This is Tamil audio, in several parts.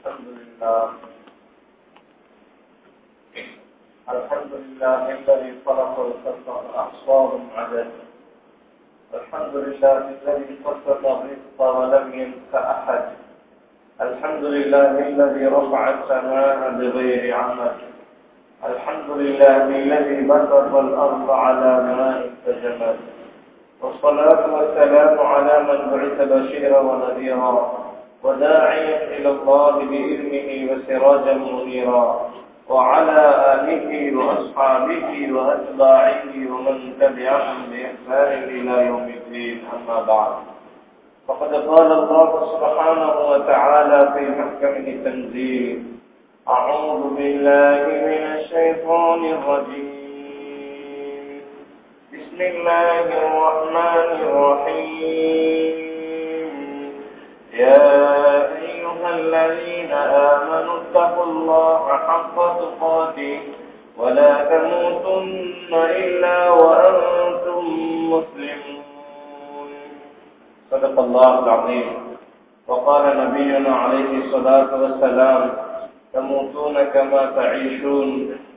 الحمد لله الحمد لله الذي خلق الخلق فأحصاهم عدد الحمد لله الذي قسم الرزق ولم ينس أحد الحمد لله الذي رفع السماء بغير عمد الحمد لله الذي بسط الأرض على ماء فجمد والصلاة والسلام على من بعث بشيرا ونذيرا وداعيا إلى الله بإذنه وسراجا منيرا وعلى آله وأصحابه وأتباعه ومن تبعهم بإحسان إلى يوم الدين أما بعد فقد قال الله سبحانه وتعالى في محكم التنزيل أعوذ بالله من الشيطان الرجيم بسم الله الرحمن الرحيم يا أيها الذين آمنوا اتقوا الله حق تقاته ولا تموتن إلا وأنتم مسلمون صدق الله العظيم وقال نبينا عليه الصلاة والسلام تموتون كما تعيشون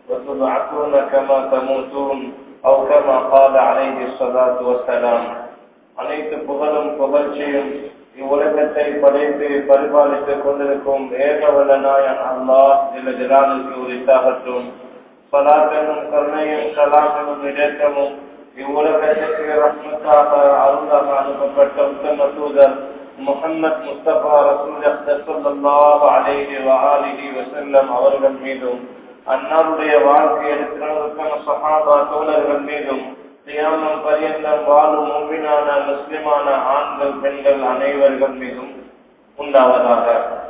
وتبعثون كما تموتون أو كما قال عليه الصلاة والسلام அனைத்து புகழும் புகழ்ச்சியும் இவ்வுலகத்தை படைத்து பரிபாலித்துக் கொண்டிருக்கும் ஏகவல்ல நாயன் அல்லாஹ் இல்ல ஜலாலுக்கு உரித்தாகட்டும் சலாத்தனும் கருணையும் கலாசனும் இடக்கமும் இவ்வுலகத்திற்கு ரஹ்மத்தாக அருளாக அனுப்பப்பட்ட உத்தம தூதர் முகமது முஸ்தபா ரசூல்லாஹ் அலைஹி வஆலிஹி வஸல்லம் அவர்கள் மீதும் அன்னாருடைய வாழ்க்கை எடுக்கிற உத்தம சஹாபா தோழர்கள் மீதும் தியானம் பரியந்தம் வாழும் மும்மினான முஸ்லிமான ஆண்கள் பெண்கள் அனைவர்கள் மீதும் உண்டாவதாக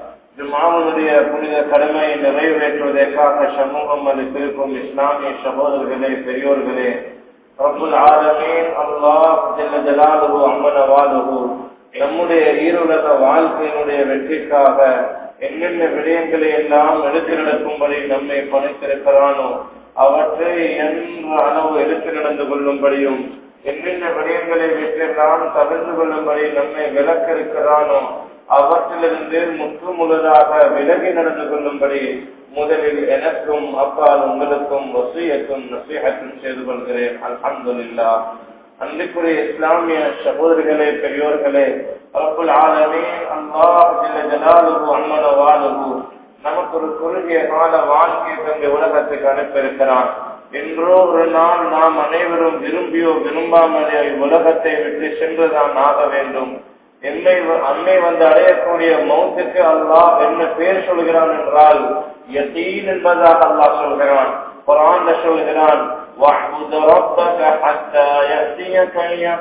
ஜுமாவுடைய புனித கடமையை நிறைவேற்றுவதற்காக சமூகம் அளித்திருக்கும் இஸ்லாமிய சகோதரர்களே பெரியோர்களே ரபுல் ஆலமீன் அல்லாஹ் ஜல்ல ஜலாலுஹு அம்மன வாலுஹு நம்முடைய ஈருலக வாழ்க்கையினுடைய வெற்றிக்காக என்னென்ன விடயங்களை எல்லாம் எடுத்து நடக்கும்படி நம்மை பணித்திருக்கிறானோ அவற்றை என்ற அளவு எடுத்து நடந்து கொள்ளும்படியும் என்னென்ன விடயங்களை வெற்றெல்லாம் தவிர்த்து கொள்ளும்படி நம்மை விளக்க இருக்கிறானோ அவற்றிலிருந்து முற்று முழுதாக விலகி நடந்து கொள்ளும்படி முதலில் எனக்கும் அப்பால் உங்களுக்கும் வசியக்கும் நசீகத்தும் செய்து கொள்கிறேன் அல்ஹம்துல்லா அன்றைக்குரிய இஸ்லாமிய சகோதரிகளே பெரியோர்களே ரப்புல் ஆலமே அல்லாஹ் ஜலாலுகு அம்மன வாலுகு நமக்கு ஒரு குறுகிய கால வாழ்க்கை தந்த உலகத்துக்கு அனுப்பியிருக்கிறான் என்றோ ஒரு நாள் நாம் அனைவரும் விரும்பியோ விரும்பாமலே உலகத்தை விட்டு சென்றுதான் ஆக வேண்டும் என்னை அன்னை வந்து அடையக்கூடிய மௌத்துக்கு அல்லாஹ் என்ன பேர் சொல்கிறான் என்றால் யதீன் என்பதாக அல்லாஹ் சொல்கிறான் குரான் சொல்கிறான் واعبد ربك حتى يأتيك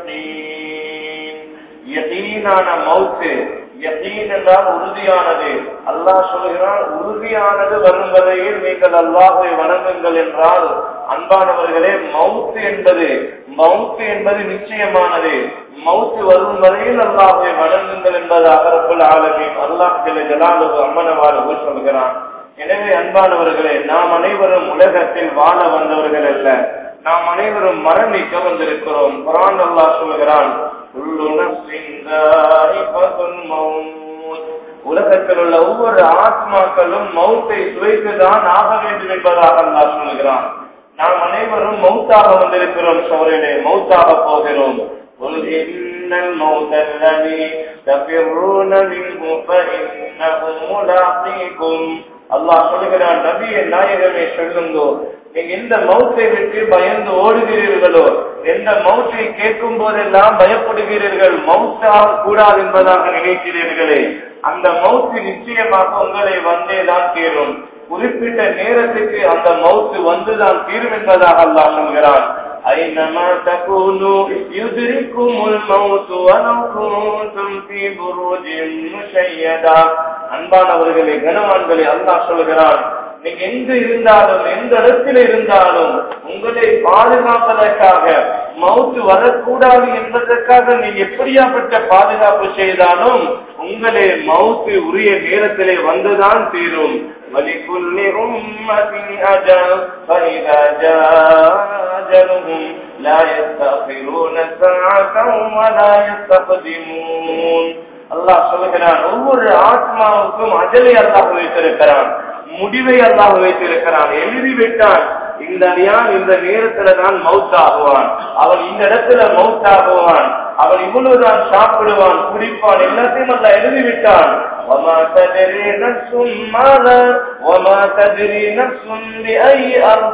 اليقين யகீனான மௌத்து யகீன் என்றால் உறுதியானது அல்லாஹ் சொல்கிறான் உறுதியானது வரும் வரையில் நீங்கள் அல்லாஹை வணங்குங்கள் என்றால் அன்பானவர்களே மவுத்து என்பது மவுத்து என்பது நிச்சயமானது மவுத்து வரும் வரையில் அல்லாஹை வணங்குங்கள் என்பது அகரப்புல் ஆலமீன் அல்லாஹ் சில ஜலாலுகு அம்மனவாறு சொல்கிறான் எனவே அன்பானவர்களே நாம் அனைவரும் உலகத்தில் வாழ வந்தவர்கள் அல்ல நாம் அனைவரும் மரணிக்க வந்திருக்கிறோம் குரான் அல்லாஹ் சொல்கிறான் உலகத்தில் உள்ள ஒவ்வொரு ஆத்மாக்களும் மௌத்தை சுவைத்துதான் ஆக வேண்டும் என்பதாக அல்லா சொல்கிறான் நாம் அனைவரும் மௌத்தாக வந்திருக்கிறோம் சோழனே மௌத்தாக போகிறோம் الموت الذي تفرون منه فإنه ملاقيكم அல்லாஹ் சொல்லுகிறான் நபியை நாயகமே சொல்லுங்கோ நீங்க எந்த மௌத்தை விட்டு பயந்து ஓடுகிறீர்களோ எந்த மௌத்தை கேட்கும் போதெல்லாம் பயப்படுகிறீர்கள் மௌத்தாக கூடாது என்பதாக நினைக்கிறீர்களே அந்த மௌத்து நிச்சயமாக உங்களை வந்தேதான் தீரும் குறிப்பிட்ட நேரத்துக்கு அந்த மௌத்து வந்துதான் தீரும் என்பதாக அல்லாஹ் சொல்கிறான் أينما تكونوا يدرككم الموت ولو كنتم في بروج مشيدة அன்பானவர்களே கனவான்களே அல்லாஹ் சொல்கிறான் நீங்க எங்க இருந்தாலும் எந்த இடத்துல இருந்தாலும் உங்களை பாதுகாப்பதற்காக மவுத்து வரக்கூடாது என்பதற்காக நீங்க எப்படியாப்பட்ட பாதுகாப்பு செய்தாலும் உங்களே மவுத்து உரிய நேரத்திலே வந்துதான் தீரும் ولكل أمة أجل فإذا جاء أجلهم لا يستأخرون ساعة ولا يستقدمون அல்லாஹ் சொல்லுகிறான் ஒவ்வொரு ஆத்மாவுக்கும் அஜலை அல்லாஹ் வைத்திருக்கிறான் முடிவை அல்லாஹ் வைத்திருக்கிறான் எழுதி விட்டான் இந்த அடியான் இந்த நேரத்துல தான் மவுத் ஆகுவான் அவன் இந்த இடத்துல மவுத் ஆகுவான் அவன் இவ்வளவுதான் சாப்பிடுவான் குடிப்பான் எல்லாத்தையும் அல்ல எழுதிவிட்டான் وما تدري نفس ماذا وما تدري نفس بأي أرض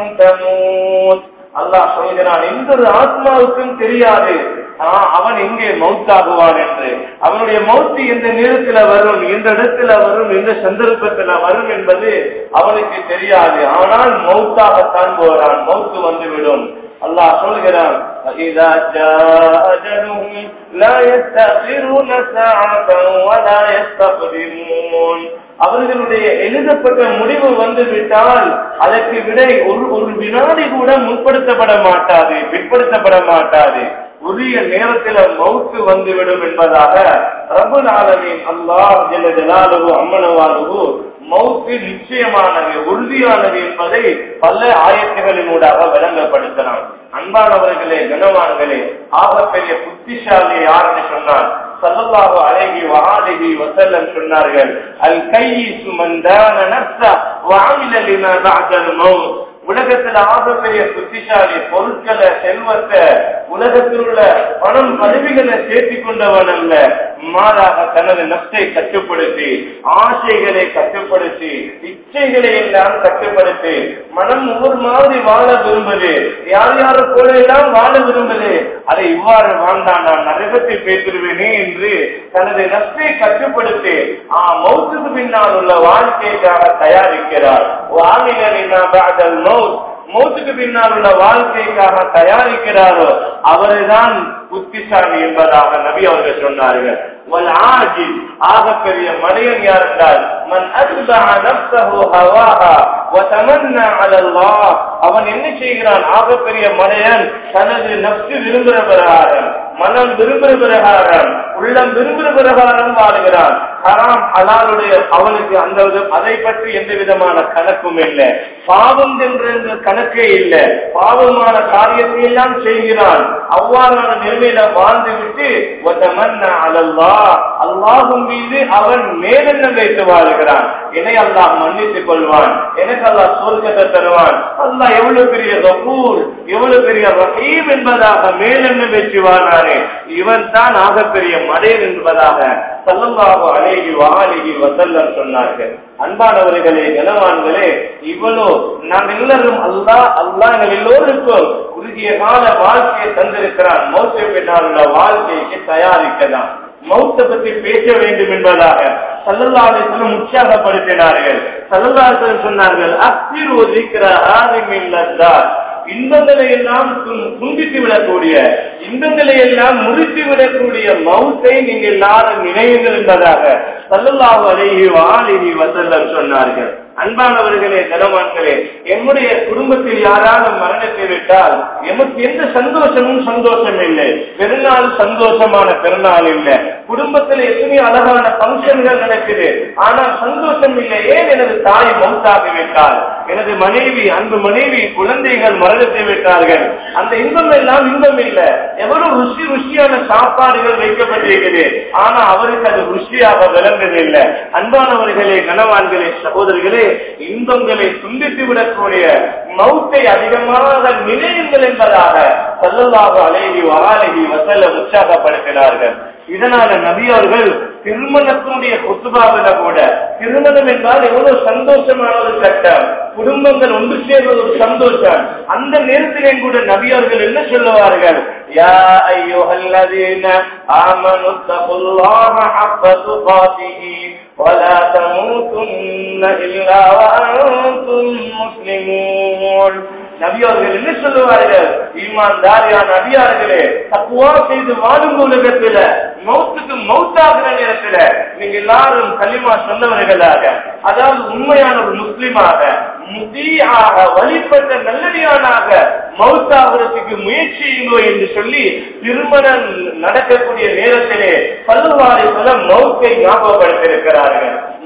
تموت அல்லாஹ் சொல்கிறான் எந்த ஒரு ஆத்மாவுக்கும் தெரியாது அவன் எங்கே மவுத்தாகுவான் என்று அவனுடைய மவுத்து எந்த நேரத்துல வரும் எந்த இடத்துல வரும் எந்த சந்தர்ப்பத்துல வரும் என்பது அவனுக்கு தெரியாது ஆனால் மவுத்தாகத்தான் போறான் மவுத்து வந்துவிடும் அல்லாஹ் சொல்கிறான் فإذا جاء أجلهم لا يستأخرون ساعة ولا يستقدمون அவர்களுடைய எழுதப்பட்ட முடிவு வந்து விட்டால் அதற்கு விடை ஒரு ஒரு வினாடி கூட முற்படுத்தப்பட மாட்டாது பிற்படுத்தப்பட மாட்டாது உரிய நேரத்தில் மவுத்து வந்துவிடும் என்பதாக ரபுல் ஆலமின் அல்லாஹ் ஜெலஜலாலுவு அம்மனவாலுவு மவுத்து நிச்சயமானது உறுதியானது என்பதை பல ஆயத்துகளினூடாக விளங்கப்படுத்தலாம் அன்பானவர்களே கனவான்களே ஆகப்பெரிய புத்திசாலி யாருன்னு சொன்னார் சல்லல்லாஹு அலைஹி வஆலிஹி வஸல்லம் சொன்னார்கள் அல் கையிசு மன் தான நஃப்ஸ வஅமில லிமா பஅதல் மௌத் உலகத்துல ஆகப்பெரிய புத்திசாலி பொருட்களை செல்வத்தை உலகத்தில் உள்ள பணம் பதவிகளை சேர்த்தி கொண்டவன் அல்ல மாறாக தனது நஷ்டை கட்டுப்படுத்தி ஆசைகளை கட்டுப்படுத்தி இச்சைகளை எல்லாம் கட்டுப்படுத்தி மனம் ஒவ்வொரு மாதிரி வாழ விரும்புது யார் யாரு போல எல்லாம் வாழ விரும்புது அதை இவ்வாறு வாழ்ந்தான் நான் நரகத்தை பேசிடுவேனே என்று தனது நஷ்டை கட்டுப்படுத்தி ஆ மௌத்துக்கு பின்னால் உள்ள வாழ்க்கைக்காக தயாரிக்கிறார் வாங்கின மௌத்துக்கு பின்னால் உள்ள வாழ்க்கைக்காக தயாரிக்கிறாரோ அவர்தான் புத்திசாலி என்பதாக நபி அவர்கள் சொன்னார்கள் ஆகப்பெரிய மனிதன் யார் என்றால் மன் அவன் என்ன செய்கிறான் ஆகப்பெரிய மனிதன் தனது நப்சு விரும்புகிற பிரகாரம் மனம் விரும்புகிற பிரகாரம் உள்ளம் விரும்புகிற பிரகாரம் வாழுகிறான் ஹராம் ஹலாலுடைய அவனுக்கு அந்த அதை பற்றி எந்த விதமான கணக்கும் இல்லை பாவம் என்ற கணக்கே இல்லை பாவமான காரியத்தை எல்லாம் செய்கிறான் அவ்வாறான நிலைமையில வாழ்ந்து விட்டு அலல்லா அல்லாஹும் மீது அவன் மேலெண்ணம் வைத்து வாழ்கிறான் என்னை அல்லாஹ் மன்னித்துக் கொள்வான் எனக்கு அல்லாஹ் சொர்க்கத்தை தருவான் அல்லாஹ் எவ்வளவு பெரிய கபூர் எவ்வளவு பெரிய ரஹீம் என்பதாக மேலெண்ணம் வச்சு வாழ்றானே இவன் தான் ஆகப்பெரிய மடையன் என்பதாக சல்லல்லாஹு அலேஹி வாலிஹி வசல்லம் சொன்னார்கள் அன்பானவர்களே கனவான்களே இவ்வளோ நாம் எல்லாரும் அல்லா அல்லா எங்கள் எல்லோருக்கும் குறுகிய கால வாழ்க்கையை தந்திருக்கிறான் மௌத்த பின்னால் உள்ள வாழ்க்கைக்கு தயாரிக்கலாம் மௌத்த பற்றி பேச வேண்டும் என்பதாக சல்லல்லாசனம் உற்சாகப்படுத்தினார்கள் சல்லல்லாசன் சொன்னார்கள் அத்திர் ஒதுக்கிற ஆதிமில்லத்தார் இன்பங்களை எல்லாம் துண்டித்து விடக்கூடிய இன்பங்களை எல்லாம் முறித்து விடக்கூடிய மவுத்தை நீங்க எல்லாரும் நினைவுகள் என்பதாக சல்லல்லாஹு அலைஹி வாலிஹி வசல்லம் சொன்னார்கள் அன்பானவர்களே கனவான்களே எம்முடைய குடும்பத்தில் யாராலும் மரணத்தை விட்டால் எமக்கு எந்த சந்தோஷமும் சந்தோஷம் இல்லை பெருநாள் சந்தோஷமான பெருநாள் இல்லை குடும்பத்தில் எத்தனையோ அழகான பங்கன்கள் நடக்குது ஆனால் சந்தோஷம் இல்லை ஏன் எனது தாய் மௌத்தாகி விட்டால் எனது மனைவி அன்பு மனைவி குழந்தைகள் மரணத்தை விட்டார்கள் அந்த இன்பம் எல்லாம் இன்பம் இல்லை எவ்வளவு ருசி ருசியான சாப்பாடுகள் வைக்கப்பட்டிருக்குது ஆனா அவருக்கு அது ருசியாக விளங்குதில்லை அன்பானவர்களே கனவான்களே சகோதரிகளே இன்பங்களை துண்டித்து விடக்கூடிய மௌத்தை அதிகமாக நினைவுங்கள் என்பதாக சல்லல்லாக அலேஹி வகாலகி வசல்ல உற்சாகப்படுத்தினார்கள் இதனால நபி அவர்கள் திருமணத்தினுடைய குத்துபாவில கூட திருமணம் என்றால் எவ்வளவு சந்தோஷமான ஒரு கட்டம் குடும்பங்கள் ஒன்று சேர்வது ஒரு சந்தோஷம் அந்த நேரத்திலே கூட நபி அவர்கள் என்ன சொல்லுவார்கள் யா ஐயோஹல்லதீன ஆமனு தகுல்லாஹ ஹக்க துகாதிஹி ولا تموتن إلا وأنتم مسلمون நபி அவர்கள் என்ன சொல்லுவார்கள் ஈமான் தாரியா நபியார்களே தக்குவா செய்து வாழும் உலகத்துல மௌத்துக்கு மௌத்தாகிற நேரத்துல நீங்க எல்லாரும் களிமா சொன்னவர்களாக அதாவது உண்மையான ஒரு முஸ்லிமாக முதியாக வழிபட்ட நல்லடியானாக மௌத்தாகிறதுக்கு முயற்சியுங்கோ என்று சொல்லி திருமணம் நடக்கக்கூடிய நேரத்திலே பல்வாரி பல மௌத்தை ஞாபகப்படுத்தியிருக்கிறார்கள்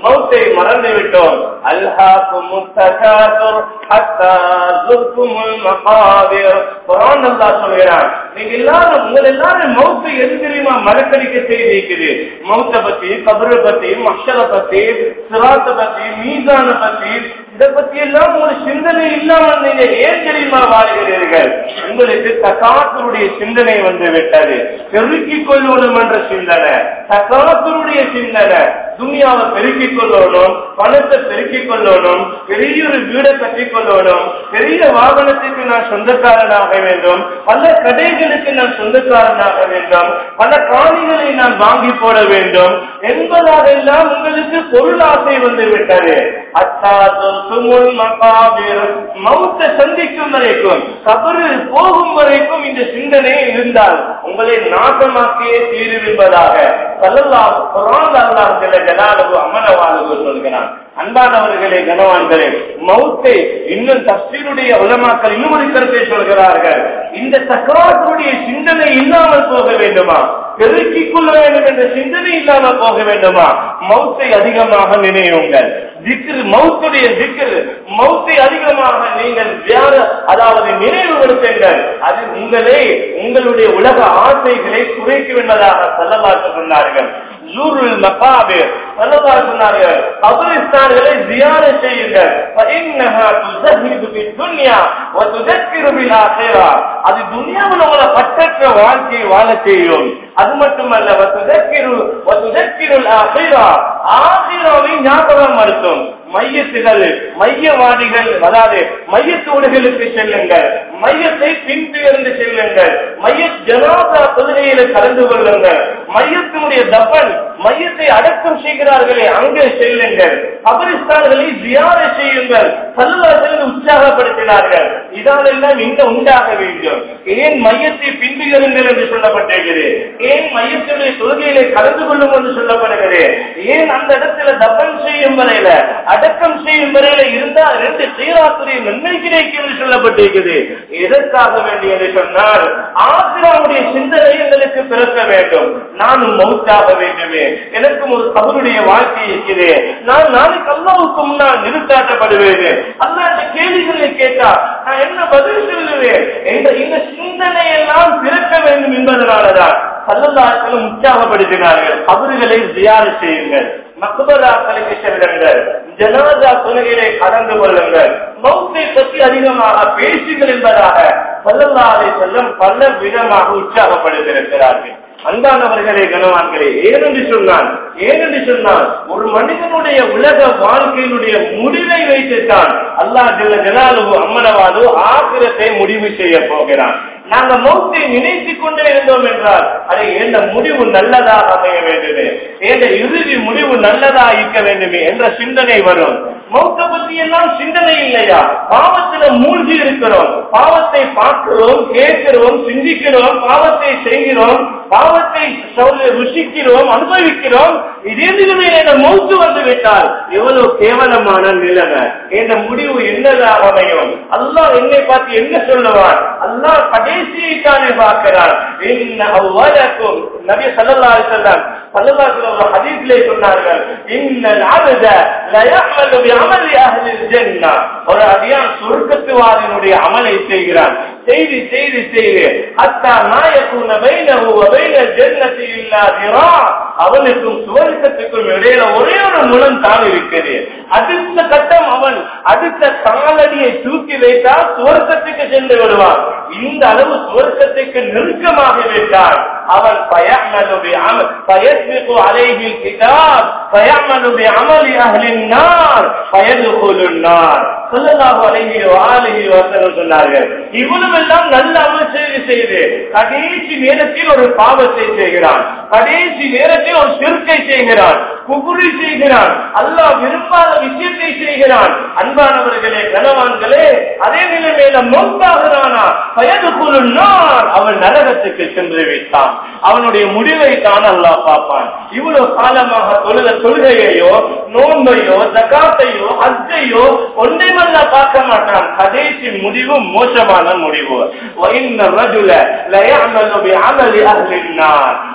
மௌத்தை மறந்து விட்டோம் அல்ஹாக்கும் முத்தகாசுர் ஹத்தா ஜுர்குமுல் மகாபிர் குர்ஆன் அல்லாஹ் சொல்கிறான் நீங்க எல்லாரும் உங்க எல்லாரும் மௌத்தை எது தெரியுமா மறக்கடிக்க செய்திருக்குது மௌத்தை பத்தி கபரை பத்தி மக்ஷரை பத்தி சிராத்தை பத்தி மீசான பத்தி இதை பத்தி எல்லாம் ஒரு சிந்தனை இல்லாமல் நீங்க ஏன் தெரியுமா வாழ்கிறீர்கள் உங்களுக்கு தக்காத்தருடைய சிந்தனை வந்து விட்டது பெருக்கிக் கொள்ளணும் என்ற சிந்தனை தக்காத்தருடைய சிந்தனை துணியாவை பெருக்கிக் கொள்ளணும் பணத்தை பெருக்கிக் கொள்ளணும் பெரிய ஒரு வீடை கட்டிக் கொள்ளணும் பெரிய வாகனத்துக்கு நான் சொந்தக்காரனாக வேண்டும் பல கடைகளுக்கு நான் சொந்தக்காரனாக வேண்டும் பல காணிகளை நான் வாங்கி போட வேண்டும் என்பதாலெல்லாம் உங்களுக்கு பொருளாசை வந்து விட்டது அத்தாதும் சுமுல் மகாபீர் மௌத்தை சந்திக்கும் வரைக்கும் கபரு போகும் வரைக்கும் இந்த சிந்தனை இருந்தால் உங்களை நாசமாக்கியே தீருவிப்பதாக சல்லல்லா குரான் அல்லாஹ் சில ஜலாலுகு அமலவாளுகு சொல்கிறான் அன்பானவர்களே கனவான்களே மௌத்தை இன்னும் தப்சீருடைய உலமாக்கள் இன்னும் ஒரு கருத்தை சொல்கிறார்கள் இந்த சக்கராத்துடைய சிந்தனை இல்லாமல் போக வேண்டுமா பெருக்கிக் கொள்ள வேண்டும் என்ற சிந்தனை இல்லாமல் போக வேண்டுமா மௌத்தை அதிகமாக நினைவுங்கள் திக்ரு மௌத்துடைய திக்ரு மௌத்தை அதிகமாக நீங்கள் தியான அதாவது நினைவுபடுத்துங்கள் அது உங்களே உங்களுடைய உலக ஆசைகளை குறைக்கும் என்பதாக செல்லவாக்க சொன்னார்கள் ஜூருல் மகாபிர் செல்லவா சொன்னார்கள் கபரிஸ்தான்களை தியான செய்யுங்கள் فإنها تزهد في الدنيا وتذكر بالآخرة அது துனியாவில் உங்களை பட்டற்ற வாழ்க்கையை வாழ செய்யும் அது மட்டுமல்ல வத்துதக்கிரு வத்துதக்கிருள் ஆகிரா ஆகிராவை ஞாபகம் மறுத்தும் மையத்துகள் மையவாதிகள் அதாவது மையத்தோடுகளுக்கு செல்லுங்கள் மையத்தை பின்துயர்ந்து செல்லுங்கள் மைய ஜனாதா தொழுகையில கலந்து கொள்ளுங்கள் மையத்தினுடைய தப்பன் மையத்தை அடக்கம் செய்கிறார்களே அங்கே செல்லுங்கள் கபரிஸ்தான்களை தியான செய்யுங்கள் சல்லாசல் உற்சாகப்படுத்தினார்கள் இதாலெல்லாம் இங்க உண்டாக வேண்டும் ஏன் மையத்தை பின்துயருங்கள் என்று சொல்லப்பட்டிருக்கிறது ஏன் மையத்தினுடைய தொழுகையிலே கலந்து கொள்ளும் என்று சொல்லப்படுகிறது ஏன் அந்த இடத்துல தப்பன் செய்யும் வரையில அடக்கம் செய்யும் வரையில இருந்தால் ரெண்டு சீராத்துடைய நன்மை கிடைக்கும் என்று சொல்லப்பட்டிருக்கிறது எதற்காக வேண்டி என்று சொன்னால் ஆசிராவுடைய சிந்தனை எங்களுக்கு பிறக்க வேண்டும் நானும் மௌத்தாக வேண்டுமே எனக்கும் ஒரு கபருடைய வாழ்க்கை இருக்கிறது நான் நாளைக்கு அல்லாவுக்கு முன்னால் நிறுத்தாட்டப்படுவேன் அல்லா இந்த கேள்விகளை கேட்டா நான் என்ன பதில் சொல்லுவேன் என்ற இந்த சிந்தனை எல்லாம் பிறக்க வேண்டும் என்பதனாலதான் சல்லல்லாக்களும் உற்சாகப்படுத்தினார்கள் கபறுகளை தியார செய்யுங்கள் மக்பராக்களுக்கு செல்லுங்கள் ஜனாதா தொழுகையை கலந்து கொள்ளுங்கள் மௌத்தை பற்றி அதிகமாக பேசுங்கள் என்பதாக சல்லல்லாரை செல்லும் பல விதமாக உற்சாகப்படுத்தியிருக்கிறார்கள் அன்பானவர்களே கனவான்களே ஏனென்று சொன்னான் ஏனென்று சொன்னால் ஒரு மனிதனுடைய உலக வாழ்க்கையினுடைய முடிவை வைத்துத்தான் அல்லா ஜல்ல ஜலாலுவோ அம்மனவாதோ ஆக்கிரத்தை முடிவு செய்ய போகிறான் நாங்க மௌத்தை நினைத்துக் கொண்டே இருந்தோம் என்றால் அதை எந்த முடிவு நல்லதாக அமைய வேண்டுமே எந்த இறுதி முடிவு நல்லதா இருக்க வேண்டுமே என்ற சிந்தனை வரும் மௌத்த பத்தி எல்லாம் சிந்தனை இல்லையா பாவத்துல மூழ்கி இருக்கிறோம் பாவத்தை பார்க்கிறோம் கேட்கிறோம் சிந்திக்கிறோம் பாவத்தை செய்கிறோம் பாவத்தை சொல்ல ருசிக்கிறோம் அனுபவிக்கிறோம் இதே நிலைமையில் என்ற மௌத்து வந்து விட்டால் எவ்வளவு கேவலமான நிலைமை என்ற முடிவு என்னதாக அமையும் அல்லாஹ் என்னை பார்த்து என்ன சொல்லுவான் அல்லாஹ் கடைசியை தானே பார்க்கிறான் என்ன அவ்வளக்கும் நபி சல்லா செல்லம் சல்லா செல்லம் ஹதீஸ்லே சொன்னார்கள் இன்னல் அபத லயஅமலு பிஅமலி அஹ்லில் ஜன்னah ஒரு அடியான் சுருக்கத்துவாதினுடைய அமலை செய்கிறான் செய்து செய்து செய்து அத்தா நாயக்கூன பைனஹு வ பைனல் ஜன்னதி இல்லா திரா அவனுக்கும் சுவர்க்கத்துக்கும் இடையில ஒரே ஒரு முழம் தான் இருக்குது அடுத்த கட்டம் அவன் அடுத்த காலடியை தூக்கி வைத்தால் சுவர்க்கத்துக்கு சென்று விடுவான் இந்த அளவு சுவர்க்கத்துக்கு நெருக்கமாக விட்டான் அவன் பயமனு بعمل فيسبق عليه الكتاب فيعمل بعمل أهل النار فيدخل النار சொல்லலாக அழகி வாழகி வசனம் சொன்னார்கள் இவனும் எல்லாம் நல்ல அமல் செய்து செய்து கடைசி நேரத்தில் ஒரு பாவத்தை செய்கிறான் கடைசி நேரத்தில் ஒரு சிறுக்கை செய்கிறான் குகுரி செய்கிறான் அல்லாஹ் விரும்பாத விஷயத்தை செய்கிறான் அன்பானவர்களே கனவான்களே அதே நிலைமையில மௌத்தாகிறானா வயது நார் அவன் நரகத்துக்கு சென்று விட்டான் அவனுடைய முடிவை தான் அல்லாஹ் பார்ப்பான் இவ்வளவு காலமாக தொழுத தொழுகையையோ நோன்பையோ தக்காத்தையோ அஜையோ ஒன்றைமல்ல பார்க்க மாட்டான் கடைசி முடிவு மோசமான முடிவு وَإِنَّ الرَّجُلَ لَيَعْمَلُ بِعَمَلِ أَهْلِ النَّارِ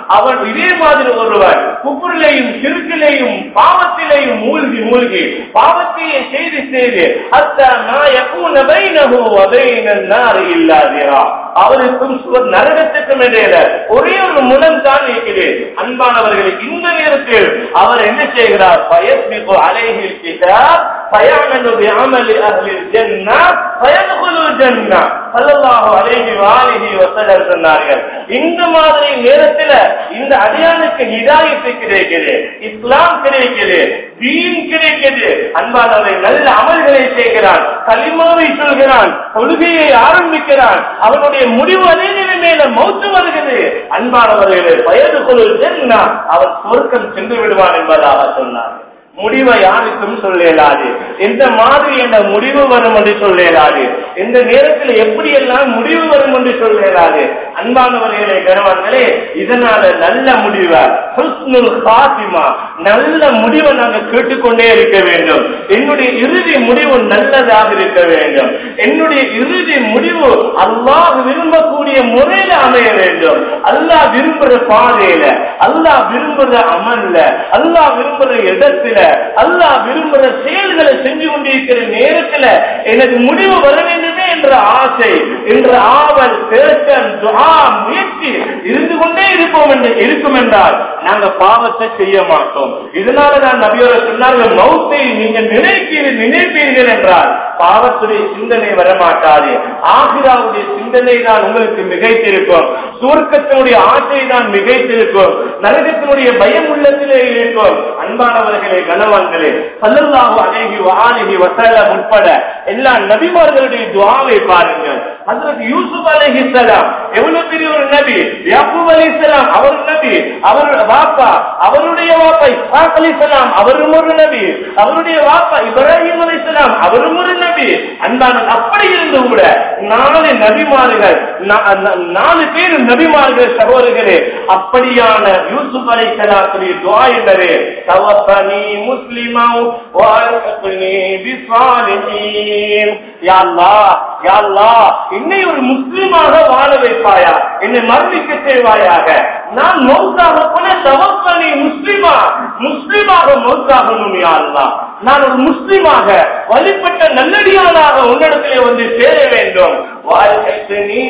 அவன் இதே மாதிரி ஒருவர் குப்புரிலையும் சிறுக்கிலையும் பாவத்திலையும் மூழ்கி மூழ்கி பாவத்தையே செய்து செய்து அத்த நாயக்கும் நபைனகு வதையினார் இல்லாதிரா அவருக்கும் சுவர் நரகத்துக்கும் இடையில ஒரே ஒரு முலம் தான் இருக்கிறது அன்பானவர்கள் இந்த நேரத்தில் அவர் என்ன செய்கிறார் பயஸ்மிகு அலைஹில் கிதாப் பயமனு பிஅமலி அஹ்லில் ஜன்னah ஃபயத்குலுல் ஜன்னah ஸல்லல்லாஹு அலைஹி வஆலிஹி வஸல்லம் சொன்னார்கள் இந்த மாதிரி நேரத்தில் இந்த அடியானுக்கு ஹிதாயத்து கிடைக்குது இஸ்லாம் கிடைக்குது தீன் கிடைக்குது அன்பானவரை நல்ல அமல்களை செய்கிறான் கலிமாவை சொல்கிறான் தொழுகையை ஆரம்பிக்கிறான் அவனுடைய முடிவு அதே நிலைமையில மௌத்து வருகிறது அன்பானவர்களே வயது கொள் சென்னா அவன் சொர்க்கம் சென்று விடுவான் என்பதாக சொன்னார் முடிவை யாருக்கும் சொல்லலாது எந்த மாதிரி என்ற முடிவு வரும் என்று சொல்லலாது எந்த நேரத்தில் எப்படி எல்லாம் முடிவு வரும் என்று சொல்லலாது அன்பானவர்களே கனவான்களே இதனால நல்ல முடிவை ஹுஸ்னுல் காசிமா நல்ல முடிவை நாங்கள் கேட்டுக்கொண்டே இருக்க வேண்டும் என்னுடைய இறுதி முடிவு நல்லதாக இருக்க வேண்டும் என்னுடைய இறுதி முடிவு அல்லாஹ் விரும்பக்கூடிய முறையில அமைய வேண்டும் அல்லாஹ் விரும்புற பாதையில அல்லாஹ் விரும்புற அமல்ல அல்லாஹ் விரும்புற இடத்துல அல்லாஹ் விரும்புற செயல்களை செஞ்சு கொண்டிருக்கிற நேரத்துல எனக்கு முடிவு வர வேண்டுமே என்ற ஆசை என்ற ஆவல் தேட்டம் துஆ முயற்சி இருந்து கொண்டே இருப்போம் என்று இருக்கும் என்றால் நாங்க பாவத்தை செய்ய மாட்டோம் இதனால தான் நபியோர சொன்னார்கள் மௌத்தை நீங்க நினைப்பீர்கள் நினைப்பீர்கள் என்றால் பாவத்துடைய சிந்தனை வரமாட்டாது ஆசிராவுடைய சிந்தனை தான் உங்களுக்கு மிகைத்திருக்கும் சுவர்க்கத்தினுடைய ஆசை தான் மிகைத்திருக்கும் நரகத்தினுடைய பயம் உள்ளத்திலே இருக்கும் அன்பானவர்களே கனவான்களே சல்லல்லாஹு அலைஹி வஆலிஹி வஸல்லம் உட்பட எல்லா நபிமார்களுடைய துஆவை பாருங்கள் ஹஜ்ரத் யூசுப் அலைஹிஸ்ஸலாம் எவ்வளவு பெரிய ஒரு நபி யாக்கூப் அலைஹிஸ்ஸலாம் அவர் நபி அவர் வாப்பா அவருடைய வாப்பா இஸ்ஹாக் அலைஹிஸ்ஸலாம் அவரும் ஒரு நபி அவருடைய வாப்பா இப்ராஹிம் அலைஹிஸ்ஸலாம் அவரும் ஒரு நபி அன்பான அப்படி இருந்தும் கூட நாலு நபிமார்கள் நா- நா- நாலு பேர் நபிமார்கள் சகோதரர்களே அப்படியான யூசுப் அலைஹிஸ்ஸலாத்துடைய துஆ என்பது தவஃபனி முஸ்லிமா வஅல்ஹிக்னி பிஸ்ஸாலிஹீன் யா அல்லாஹ் யா அல்லாஹ் என்னை ஒரு முஸ்லிமாக வாழ வைப்பாயா என்னை மரணிக்க செய்வாயாக நான் மௌத்தாக போன தவப்பனி முஸ்லிமா முஸ்லிமாக மௌத்தாகணும் யா அல்லாஹ் நான் ஒரு முஸ்லிமாக வழிபட்ட நல்லடியானாக உன்னிடத்திலே வந்து சேர வேண்டும் வாழ்க்கைனி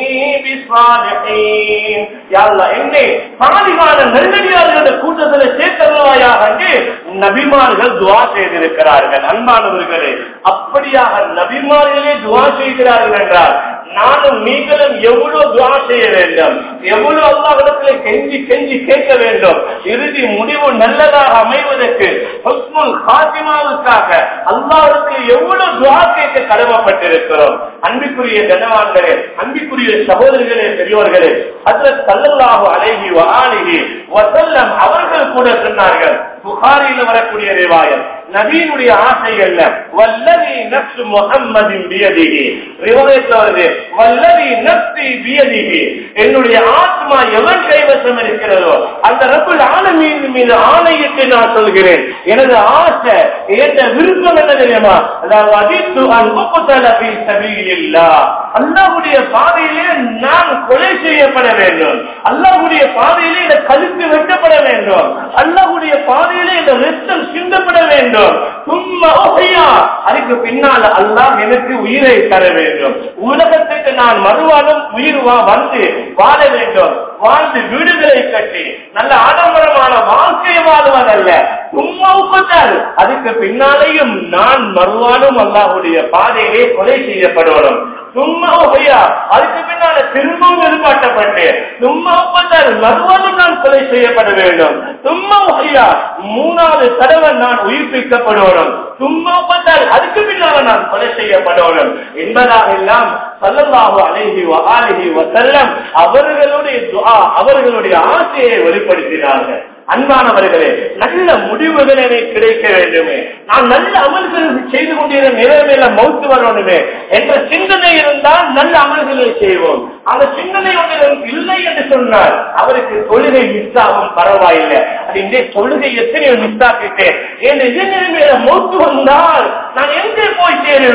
பிஸ்ஸாலிஹீன் யா அல்லாஹ் என்னை சாலிகான நல்லடியார்களுடைய கூட்டத்தில் சேர்த்தருவாயாக என்று நபிமார்கள் துவா செய்திருக்கிறார்கள் அன்பானவர்களே அப்படியாக நபிமார்களே துவா செய்கிறார்கள் என்றால் நானும் நீங்களும் எவ்வளவு துவா செய்ய வேண்டும் எவ்வளவு அல்லாஹிடத்தில் கெஞ்சி கெஞ்சி கேட்க வேண்டும் இறுதி முடிவு நல்லதாக அமைவதற்கு ஹுஸ்னுல் காத்திமாவுக்காக அல்லாஹிடத்தில் எவ்வளவு துவா கேட்க கடமைப்பட்டிருக்கிறோம் அன்பிற்குரிய கனவான்களே அன்பிற்குரிய சகோதரிகளே பெரியோர்களே அதுல சல்லல்லாஹு அலைஹி வஆலிஹி வஸல்லம் அவர்கள் கூட சொன்னார்கள் புகாரியில் வரக்கூடிய ரிவாயத் நபீனுடைய ஆசைகள்ல வல்லதி நப்சு முஹம்மதின் பியதிஹி ரிவாயத்துல வருது வல்லதி நப்சி பியதிஹி என்னுடைய ஆத்மா எவன் கைவசம் இருக்கிறதோ அந்த ரப்புல் ஆலமீன் மீது ஆணையிட்டு நான் சொல்கிறேன் எனது ஆசை என்ற விருப்பம் என்ன தெரியுமா அதாவது அதித்து அன் முக்குத்தல பி சபீலில்லாஹ் அல்லாஹ்வுடைய பாதையிலே நான் கொலை செய்யப்பட வேண்டும் அல்லாஹ்வுடைய பாதையிலே இந்த கழுத்து வெட்டப்பட வேண்டும் அல்லாஹ்வுடைய பாதையிலே இந்த ரத்தம் சிந்தப்பட வேண்டும் சும்மா ஓஹையா அதுக்கு பின்னால் அல்லாஹ் எனக்கு உயிரை தர வேண்டும் உலகத்துக்கு நான் மறுவாழும் உயிர் வா வந்து வாழ வேண்டும் வாழ்ந்து வீடுகளை கட்டி நல்ல ஆடம்பரமான வாழ்க்கை வாழ்வதல்ல சும்மா உட்கார் அதுக்கு பின்னாலேயும் நான் மறுவாழும் அல்லாஹ்வுடைய பாதையிலே கொலை செய்யப்படுவனும் சும்மா ஒய்யா அதுக்கு பின்னால திரும்பவும் எதிர்பார்க்கப்பட்டு சும்மா ஒப்பந்தால் மறுவாலும் நான் கொலை செய்யப்பட வேண்டும் சும்மா ஒய்யா மூணாவது தடவை நான் உயிர்ப்பிக்கப்படணும் சும்மா ஒப்பந்தால் அதுக்கு பின்னால நான் கொலை செய்யப்படணும் என்பதாக எல்லாம் சல்லல்லாஹு அலைஹி வஆலிஹி வஸல்லம் அவர்களுடைய துஆ அவர்களுடைய ஆசையை வெளிப்படுத்தினார்கள் அன்பானவர்களே நல்ல முடிவுகள் எனக்கு கிடைக்க வேண்டுமே நான் நல்ல அமல்கள் செய்து கொண்டிருந்த நிலைமையில மௌத்து வரணுமே என்ற சிந்தனை இருந்தால் நல்ல அமல்களை செய்வோம் அந்த சிந்தனை ஒன்றில் இல்லை என்று சொன்னால் அவருக்கு தொழுகை மிஸ் ஆகும் பரவாயில்லை அது இந்த தொழுகை எத்தனையோ மிஸ் ஆக்கிட்டேன் என் இதே நிலைமையில மௌத்து வந்தால் நான் எங்கே போய் சேருவேன்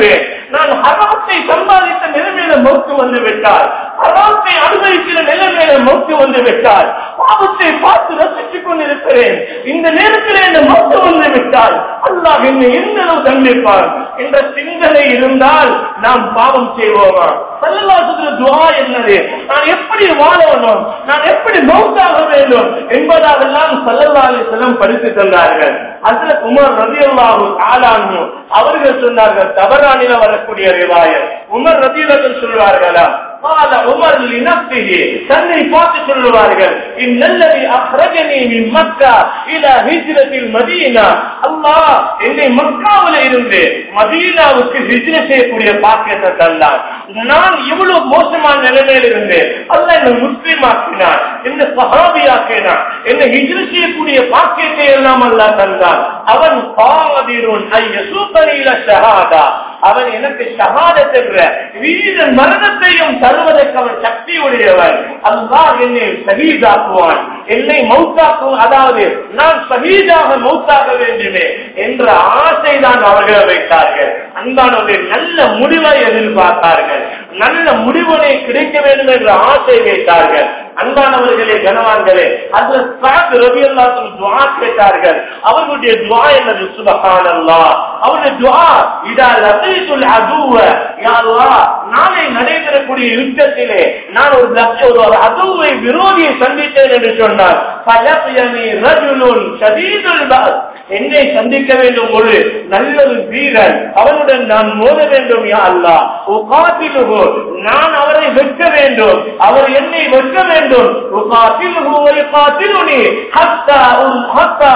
நான் ஹராத்தை சம்பாதித்த நிலைமையில மௌத்து வந்து விட்டால் ஹராத்தை அனுபவிக்கிற நிலைமையில மௌத்து வந்து விட்டால் பாவத்தை பார்த்து ரசித்துக் கொண்டிருக்கிறேன் இந்த நேரத்தில் என்ன மௌத்து வந்து விட்டால் அல்லாஹ் என்னை எந்த அளவு தண்டிப்பார் என்ற சிந்தனை இருந்தால் நாம் பாவம் செய்வோமா சல்லல்லாஹுடைய துவா என்னது நான் எப்படி வாழணும் நான் எப்படி மௌத்தாக வேண்டும் என்பதாகெல்லாம் சல்லல்லாஹு செல்லம் படித்து தந்தார்கள் அதுல உமர் ரதியல்லாஹு ஆலான்னு அவர்கள் சொன்னார்கள் தவறானில வரக்கூடிய ரிவாயர் உமர் ரதியல்லாஹு சொல்வார்களா قال عمر لنفسه தன்னை பார்த்து சொல்லுவார்கள் இன்னல்லதி அஹ்ரஜனி மின் மக்கா இலா ஹிஜ்ரத்தில் மதீனா அல்லாஹ் என்னை மக்காவில இருந்து மதீனாவுக்கு ஹிஜ்ரத் செய்யக்கூடிய பாக்கியத்தை தந்தார் நான் இவ்வளவு மோசமான நிலைமையில் இருந்தேன் அல்லாஹ் என்னை முஸ்லீம் ஆக்கினார் என்னை சஹாபி ஆக்கினார் என்னை ஹிஜ்ரத் செய்யக்கூடிய பாக்கியத்தை எல்லாம் அல்லாஹ் தந்தார் அவன் காதிருன் ஐயசூபனில ஷஹாதா அவன் எனக்கு ஷஹாதத் என்ற வீரன் மரணத்தையும் தருவதற்கு அவன் சக்தி உடையவன் அல்லாஹ் என்னை சகிதாக்குவான் என்னை மௌத்தாக்கும் அதாவது நான் சகிதாக மௌத்தாக வேண்டுமே என்ற ஆசைதான் அவர்கள் வைத்தார்கள் அன்பானவர்கள் நல்ல முடிவை எதிர்பார்த்தார்கள் நல்ல முடிவுனை கிடைக்க வேண்டும் என்ற ஆசை வைத்தார்கள் அன்பானவர்களே கனவான்களே அதுல சாத் ரவி அல்லாத்தும் துவா கேட்டார்கள் அவர்களுடைய துவா என்னது சுபகான் அல்லா அவருடைய துவா இதா லசைத்துல் அதுவ யாருவா நாளை நடைபெறக்கூடிய யுத்தத்திலே நான் ஒரு லட்சம் ஒரு அதுவை விரோதியை சந்தித்தேன் என்று சொன்னார் பலபியமி ரஜுலுன் ஷதீதுல் பஸ் என்னை சந்திக்க வேண்டும் ஒரு நல்லொரு வீரன் அவனுடன் நான் மோத வேண்டும் யா அல்லா உகாத்திலுகு நான் அவரை வெட்ட வேண்டும் அவர் என்னை வெட்ட வேண்டும் உகாத்திலுகு காத்திலுனி ஹத்தா உன் ஹத்தா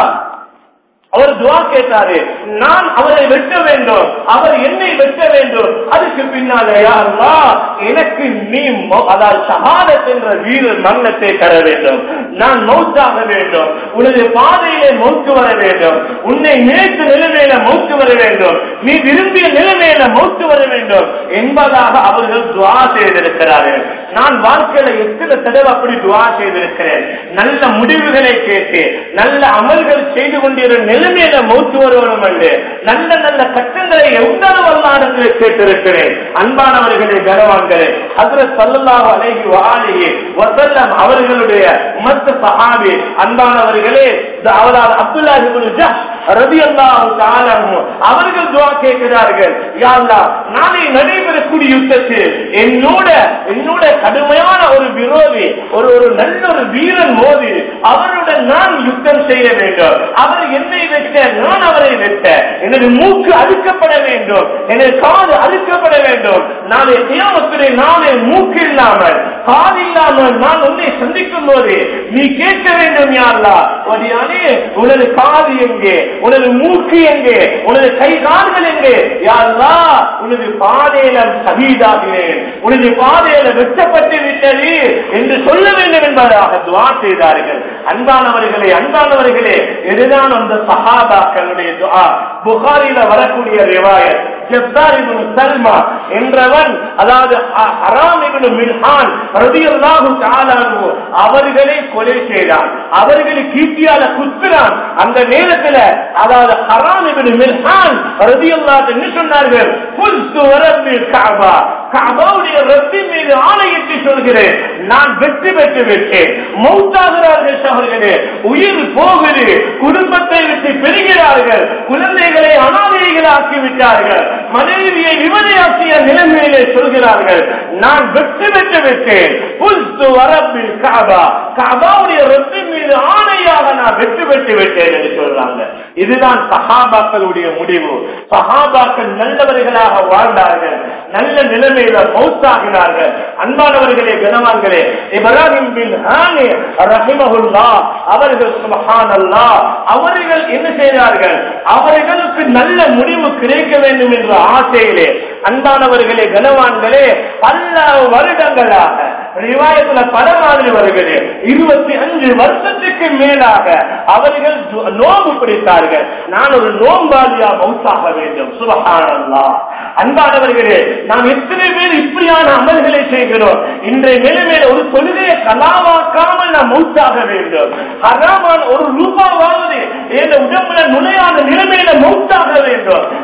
அவர் துவா கேட்டாரு நான் அவரை வெட்ட வேண்டும் அவர் என்னை வெட்ட வேண்டும் அதுக்கு பின்னாலே யாருலா எனக்கு நீ மௌ- அதாவது ஷஹாதத் என்ற வீரர் மரணத்தை தர வேண்டும் நான் மௌத்தாக வேண்டும் உனது பாதையிலே மௌத்து வர வேண்டும் உன்னை நினைத்த நிலைமையில மௌத்து வர வேண்டும் நீ விரும்பிய நிலைமையில மௌத்து வர வேண்டும் என்பதாக அவர்கள் துவா செய்திருக்கிறார்கள் நான் வாழ்க்கையில எத்தனை தடவை அப்படி துவா செய்திருக்கிறேன் நல்ல முடிவுகளை கேட்டு நல்ல அமல்கள் செய்து கொண்டிருந்த நிலைமையில மௌத்து வருவனும் அல்ல நல்ல நல்ல கட்டங்களை எவ்வளவு வல்லாடத்தில் கேட்டிருக்கிறேன் அன்பானவர்களே கனவான்களே அதுல சல்லல்லாஹு அலைஹி வஆலிஹி வஸல்லம் அவர்களுடைய மத்த சஹாபி அன்பானவர்களே இந்த அவரால் அப்துல்லாஹி இப்னு ஜஹ் ரலியல்லாஹு தஆலா அன்ஹு அவர்கள் துஆ கேட்கிறார்கள் யா அல்லாஹ் நாளை நடைபெறக்கூடிய யுத்தத்தில் என்னோட என்னோட கடுமையான ஒரு விரோதி ஒரு ஒரு நல்ல ஒரு வீரன் மோதி அவருடன் நான் யுத்தம் செய்ய வேண்டும் அவர் என்னை வெட்ட நான் அவரை வெட்ட எனது மூக்கு அழுக்கப்பட வேண்டும் எனது காது அழுக்கப்பட வேண்டும் நாளை கியாமத்திலே நாளை மூக்கு இல்லாமல் காது இல்லாமல் நான் உன்னை சந்திக்கும் போது நீ கேட்க வேண்டும் யாருலா ஒடியானே உனது காது எங்கே உனது மூக்கு எங்கே உனது கை கால்கள் எங்கே யாருலா உனது பாதையில சகிதாகிறேன் உனது பாதையில வெட்டப்பட்டு விட்டது என்று சொல்ல வேண்டும் என்பதாக துவா செய்தார்கள் அன்பானவர்களே அன்பானவர்களே இதுதான் அந்த சஹாபாக்களுடைய துஆ புகாரில வரக்கூடிய ரிவாயத் ஜப்பார் இப்னு சல்மா என்றவன் அதாவது அ- ஹராம் இப்னு மில்ஹான் ரலியல்லாஹு தஆலா அன்ஹு அவர்களை கொலை செய்தான் அவர்களை கீட்டியால குத்துறான் அந்த நேரத்துல அதாவது ஹராம் இப்னு மில்ஹான் ரலியல்லாஹு என்ன சொன்னார்கள் குல்து வரப்பில் கஅபா கஅபாவுடைய ரப்பின் மீது ஆணையிட்டு சொல்கிறேன் நான் வெற்றி பெற்று விட்டேன் மௌத்தாகிறார்கள் சகோதரர்களே உயிர் போகுது குடும்பத்தை விட்டு பெறுகிறார்கள் குழந்தைகளை அனாதைகளாக்கி விட்டார்கள் மனைவியை விமதையாக்கிய நிலைமையிலே சொல்கிறார்கள் நான் வெற்றி பெற்று விட்டேன் புல்து வரப்பில் காபா காபாவுடைய ரத்தின் மீது ஆணையாக நான் வெற்றி பெற்று விட்டேன் என்று சொல்றாங்க இதுதான் சஹாபாக்களுடைய முடிவு சஹாபாக்கள் நல்லவர்களாக வாழ்ந்தார்கள் நல்ல நிலைமையில மௌத்தாகினார்கள் அன்பானவர்களே கனவான்களே இப்ராஹிம் பின் ஹானி ரஹிமஹுல்லா அவர்கள் சுபஹானல்லாஹ் அவர்கள் என்ன செய்தார்கள் அவர்களுக்கு நல்ல முடிவு கிடைக்க வேண்டும் என்ற ஆசையிலே அன்பானவர்களே கனவான்களே பல வருடங்களாக ரிவாயத்துல பல மாதிரி வருகிறது இருபத்தி அஞ்சு வருஷத்துக்கு மேலாக அவர்கள் து- நோன்பு பிடித்தார்கள் நான் ஒரு நோம்பாளியா மௌத்தாக வேண்டும் சுபஹானல்லா அன்பானவர்களே நாம் எத்தனை பேர் இப்படியான அமல்களை செய்கிறோம் இன்றைய நிலைமையில ஒரு தொழுகையை கலாவாக்காமல் நாம் மௌத்தாக வேண்டும் ஹராமான ஒரு ரூபாவாவது என் உடம்புல நுழையாத நிலைமையில மௌத்தாக வேண்டும்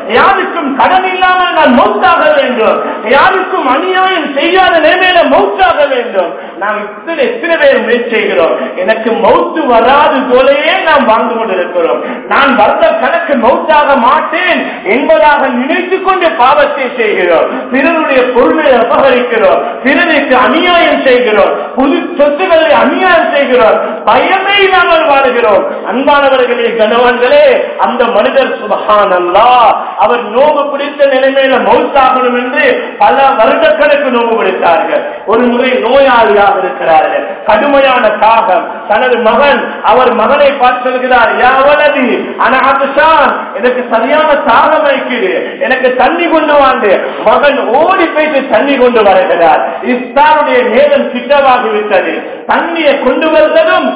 யாருக்கும் கடன் இல்லாமல் நான் மௌத்தாக வேண்டும் யாருக்கும் அநியாயம் செய்யாத நிலைமையில மௌத்தாக வேண்டும் நாம் இத்தனை எத்தனை பேர் முயற்சி செய்கிறோம் எனக்கு மௌத்து வராது போலயே நாம் வாழ்ந்து கொண்டிருக்கிறோம் நான் வந்த கணக்கு மௌத்தாக மாட்டேன் என்பதாக நினைத்துக் கொண்டு பாவத்தை செய்கிறோம் பிறருடைய பொருளை அபகரிக்கிறோம் பிறருக்கு அநியாயம் செய்கிறோம் புது சொத்துக்களை அநியாயம் செய்கிறோம் பயமே இல்லாமல் வாழுகிறோம் அன்பானவர்களே கணவன்களே அந்த மனிதர் சுபகான் அல்லா அவர் நோவு பிடித்த நிலைமையில மௌத்தாகணும் என்று பல வருடக்கணக்கு நோவு பிடித்தார்கள் ஒரு முறை நோயாளியாக இருக்கிறார்கள் கடுமையான தாகம் தனது மகன் அவர் மகனை பார்த்து சொல்கிறார் யாவலதி அனாதுஷான் எனக்கு சரியான தாகம் வைக்குது எனக்கு தண்ணி கொண்டு வாண்டு மகன் ஓடி போயிட்டு தண்ணி கொண்டு வருகிறார் இஃப்தாருடைய நேரம் கிட்டவாகி விட்டது தண்ணியை கொண்டு வருவதும்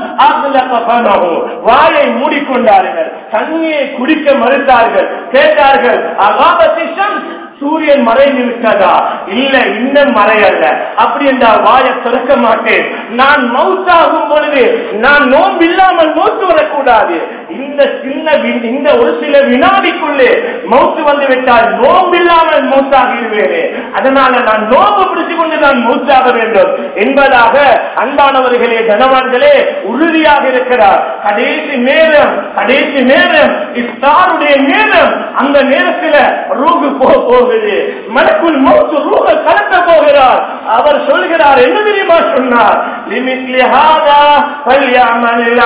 வாயை மூடிக்கொண்டார்கள் தண்ணியை குடிக்க மறுத்தார்கள் கேட்டார்கள் அகாபதிஷம் சூரியன் மறைந்து விட்டதா இல்ல இன்னும் மறையல்ல அப்படி என்றால் வாயை திறக்க மாட்டேன் நான் மவுத்தாகும் பொழுது நான் நோம்பில்லாமல் மௌத்து வரக்கூடாது இந்த சின்ன வி- இந்த ஒரு சில வினாடிக்குள்ளே மௌத்து வந்து விட்டால் நோம்பில்லாமல் மௌத்தாகிடுவேனே அதனால நான் நோம்பு பிடிச்சு கொண்டு நான் மௌத்தாக வேண்டும் என்பதாக அன்பானவர்களே கனவான்களே உறுதியாக இருக்கிறார் கடைசி நேரம் கடைசி நேரம் இஃப்தாருடைய நேரம் அந்த நேரத்தில் ரூகு போக போகுது மனக்குள் மௌத்து ரூக கலக்க போகிறார் அவர் சொல்கிறார் என்ன தெரியுமா சொன்னார் லிமிட்லி ஹாதா ஃபல்யஅமலில்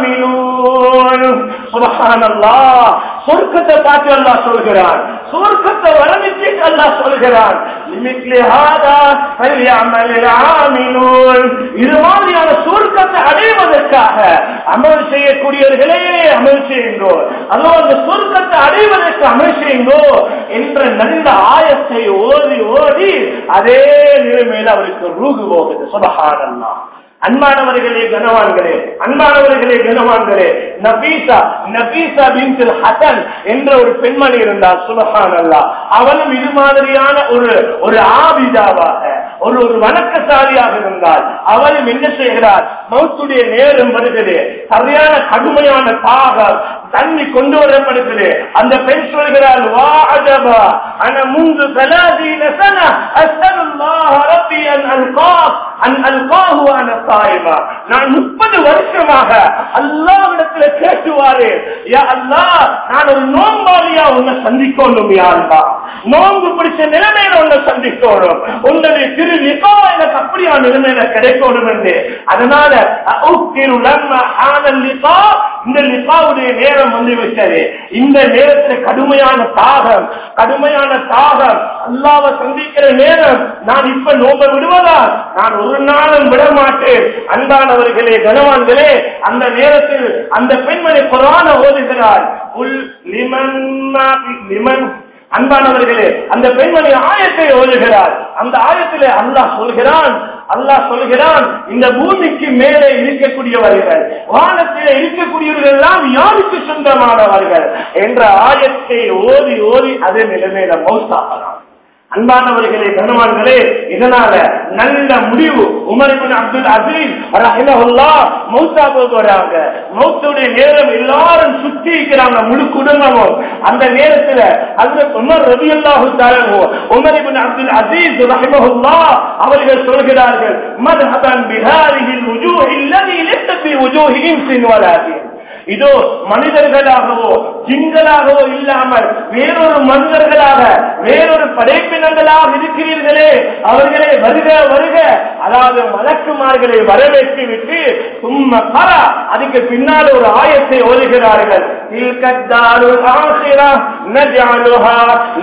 ஆமிலூன் சுப்ஹானல்லாஹ் சொர்க்கத்தை பார்த்து அல்லாஹ் சொல்கிறான் சொர்க்கத்தை வரமிச்சு அல்லாஹ் சொல்கிறான் லிமிட்லி ஹாதா ஃபல்யஅமலில் ஆமிலூன் இது மாதிரியான சொர்க்கத்தை அடைவதற்காக அமல் செய்யக்கூடியவர்களே அமல் செய்யுங்கோ அதோ அந்த சொர்க்கத்தை அடைவதற்கு அமல் செய்யுங்கோ என்ற நல்ல ஆயத்தை ஓதி ஓதி அதே நிலைமையில் அவருக்கு ரூகு போகுது சுபஹானல்லாஹ் அன்பானவர்களே கனவான்களே அன்பானவர்களே கனவான்களே நபீசா நபீசா பின்சில் ஹசன் என்ற ஒரு பெண்மணி இருந்தார் சுபஹான் அல்லா அவளும் இது மாதிரியான ஒரு ஒரு ஆபிதாவாக ஒரு ஒரு வணக்கசாலியாக இருந்தால் அவளும் என்ன செய்கிறார் மௌத்துடைய நேரம் வருகிறது சரியான கடுமையான தாகம் தண்ணி கொண்டு வரப்படுகிறது அந்த பெண் சொல்கிறாள் வா அஜபா அன முந்து சலாதீன சன அஸ்தலுல்லாஹ ரப்பி அன் அல்காஃப் அன் அல்காஹு அன சாயிமா நான் முப்பது வருஷமாக அல்லாஹ்விடத்துல கேட்டுவாரு யா அல்லாஹ் நான் ஒரு நோம்பாளியா உன்னை சந்திக்கணும் யா அல்லாஹ் நோன்பு பிடிச்ச நிலைமையில உன்னை சந்திக்கணும் உன்னுடைய திரு லிபா எனக்கு அப்படியா நிலைமையில கிடைக்கணும் என்று அதனால அவுக்கிரு லம்மா ஆனல் லிபா இந்த லிபாவுடைய நேரம் வந்து விட்டது இந்த நேரத்தில் கடுமையான தாகம் கடுமையான தாகம் அல்லாவை சந்திக்கிற நேரம் நான் இப்ப நோம்ப விடுவதா நான் ஒரு நாளும் விட மாட்டேன் அன்பானவர்களே கனவான்களே அந்த நேரத்தில் அந்த பெண்மணி குரான ஓதுகிறார் உல் லிமன் மா- லிமன் அன்பானவர்களே அந்த பெண்மணி ஆயத்தை ஓதுகிறார் அந்த ஆயத்திலே அல்லாஹ் சொல்கிறான் அல்லாஹ் சொல்கிறான் இந்த பூமிக்கு மேலே இருக்கக்கூடியவர்கள் வானத்திலே இருக்கக்கூடியவர்கள் எல்லாம் யாருக்கு சொந்தமானவர்கள் என்ற ஆயத்தை ஓதி ஓதி அதே நிலைமையில மௌத்தாகலாம் அன்பானவர்களே கனவான்களே இதனால நல்ல முடிவு உமரிபின் அப்துல் அசீஸ் ரஹிமஹுல்லா மௌத்தா போகிறாங்க மௌத்துடைய நேரம் எல்லாரும் சுத்தி இருக்கிறாங்க முழு குடும்பமும் அந்த நேரத்துல அதுல உமர் ரவி அல்லாஹு தாரோ உமரிபின் அப்துல் அசீஸ் ரஹிமஹுல்லா அவர்கள் சொல்கிறார்கள் மதுஹபன் பிஹாரிஹில் உஜூஹ் இல்லதி லிஸ்ஸபி உஜூஹ் இன்சின் வலாதி இதோ மனிதர்களாகவோ ஜிங்களாகவோ இல்லாமல் வேறொரு மனிதர்களாக வேறொரு படைப்பினங்களாக இருக்கிறீர்களே அவர்களே வருக வருக அதாவது மலக்குமார்களை வரவேற்று விட்டு சும்மா பர அதுக்கு பின்னால் ஒரு ஆயத்தை ஓதுகிறார்கள் تلك الدار الآخرة نجعلها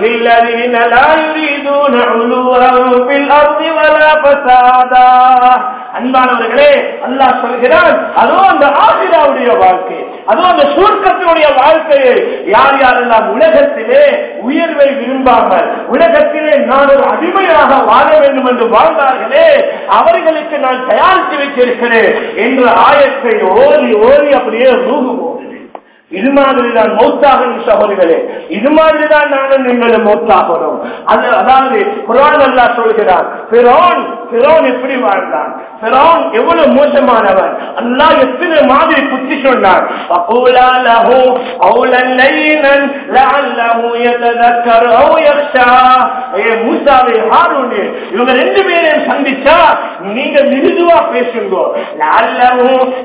للذين لا يريدون علوا في الأرض ولا فسادا அன்பானவர்களே அல்லாஹ் சொல்கிறான் அதோ அந்த ஆசிராவுடைய வாழ்க்கை அதோ அந்த சுருக்கத்தினுடைய வாழ்க்கையை யார் யாரெல்லாம் உலகத்திலே உயர்வை விரும்பாமல் உலகத்திலே நான் ஒரு அடிமையாக வாழ வேண்டும் என்று வாழ்ந்தார்களே அவர்களுக்கு நான் தயாரித்து வைத்திருக்கிறேன் என்ற ஆயத்தை ஓதி ஓதி அப்படியே ரூபு போகுது இது மாதிரிதான் மௌத்தாகணும் சகோதரிகளே இது மாதிரிதான் நானும் நீங்களும் மௌத்தாகணும் அது அதாவது குரான் அல்லா சொல்கிறான் பிறோன் பிறோன் எப்படி வாழ்ந்தான் பிறவுன் எவ்வளவு மோசமானவன் அல்லாஹ் எத்தனை மாதிரி புத்தி சொன்னான் فقولا له قولا لينا لعله يتذكر او يخشى ஏ மூசாவே ஹாரூனே இவங்க ரெண்டு பேரையும் சந்திச்சா நீங்க மிருதுவா பேசுங்க لعله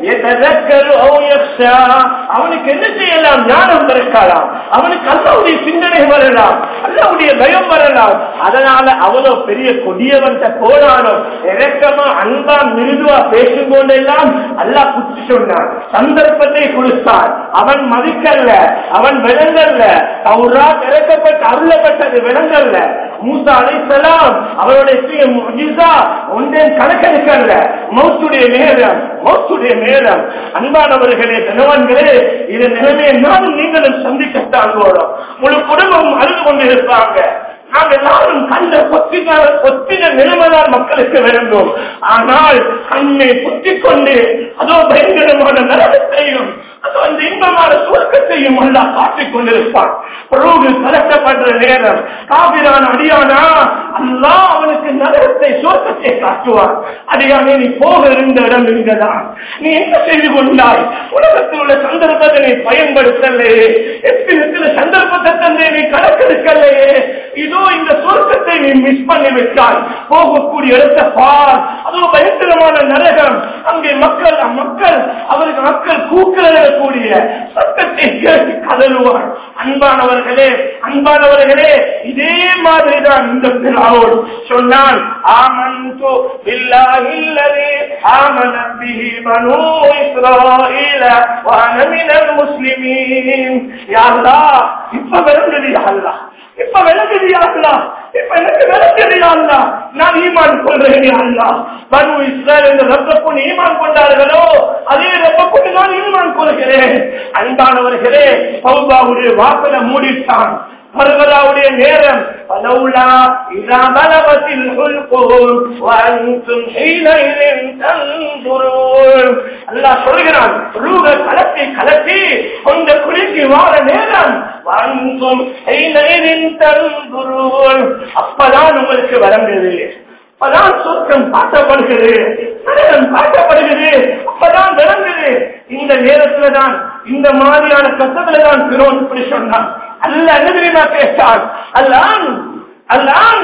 يتذكر او يخشى அவனுக்கு என்ன செய்யலாம் ஞானம் பிறக்கலாம் அவனுக்கு அல்லாவுடைய சிந்தனை வரலாம் அல்லாவுடைய பயம் வரலாம் அதனால அவ்வளவு பெரிய கொடியவன் போனானோ இறக்கமா அன்பா மிருதுவா பேசும் போதெல்லாம் அல்லாஹ் குச்சி சொன்னான் சந்தர்ப்பத்தை கொடுத்தான் அவன் மதிக்கல்ல அவன் விளங்கல்ல அவரா இறக்கப்பட்டு அருளப்பட்டது விளங்கல்ல மூசா அலைசலாம் அவருடைய முஜிசா ஒன்றேன் கணக்கெடுக்கல்ல மௌத்துடைய நேரம் மௌத்துடைய நேரம் அன்பானவர்களே கணவன்களே இது நிலைமையை நானும் நீங்களும் சந்திக்கத்தான் போறோம் முழு குடும்பம் அழுது கொண்டிருப்பாங்க நாம் எல்லாரும் கண்ட பொத்தின பொத்தின நிலைமைதான் மக்களுக்கு வேண்டும் ஆனால் கண்ணை புத்திக் கொண்டு அதோ பயங்கரமான நரகத்தையும் அதோ அந்த இன்பமான சுருக்கத்தையும் அல்லா காட்டிக் கொண்டிருப்பான் ரூகு கலக்கப்படுற நேரம் காபிரான அடியானா அல்லா அவனுக்கு நரகத்தை சுருக்கத்தை காட்டுவான் அடியானே நீ போக இருந்த இடம் இங்கதான் நீ என்ன செய்து கொண்டாய் உலகத்தில் உள்ள சந்தர்ப்பத்தை நீ பயன்படுத்தலையே எத்தனை சந்தர்ப்பத்தை தந்தை நீ கணக்கெடுக்கலையே இதோ இந்த சொர்க்கத்தை நீ மிஸ் பண்ணி விட்டாய் போகக்கூடிய இடத்தை பார் அதோ பயங்கரமான நரகம் அங்கே மக்கள் மக்கள் அவருக்கு மக்கள் கூக்கிடக்கூடிய சத்தத்தை கேட்டு கதறுவார் அன்பானவர்களே அன்பானவர்களே இதே மாதிரிதான் இந்த பிறாவோடு சொன்னான் ஆமன்து பில்லாஹி அல்லதி ஆமனத் பிஹி பனூ இஸ்ராஈல வஅன மினல் முஸ்லிமீன் யா அல்லாஹ் இப்ப விளங்குது யா அல்லாஹ் இப்ப விளங்குதியாங்களா இப்ப எனக்கு விளங்குதியாங்களா நான் ஈமான் கொள்றேன் பனு இஸ்ரேல் என்ற ரப்ப கொண்டு ஈமான் கொண்டார்களோ அதே ரப்ப கொண்டு நான் ஈமான் கொள்கிறேன் அன்பானவர்களே பௌபாவுடைய வாசலை மூடிட்டான் பருவதாவுடைய நேரம் பலவுலா இதா பலவத்தில் அல்லாஹ் சொல்கிறான் ரூக கலத்தி கலத்தி அந்த குளிக்கு வார நேரம் வாங்கும் அப்பதான் உங்களுக்கு வரங்குது அப்பதான் சொர்க்கம் காட்டப்படுகிறது நரகம் காட்டப்படுகிறது அப்பதான் விளங்குது இந்த நேரத்துல தான் இந்த மாதிரியான கட்டத்துல தான் பிறோன் இப்படி சொன்னான் அல்ல என்ன தெரியுமா கேட்டான் அல்லான் அல்லான்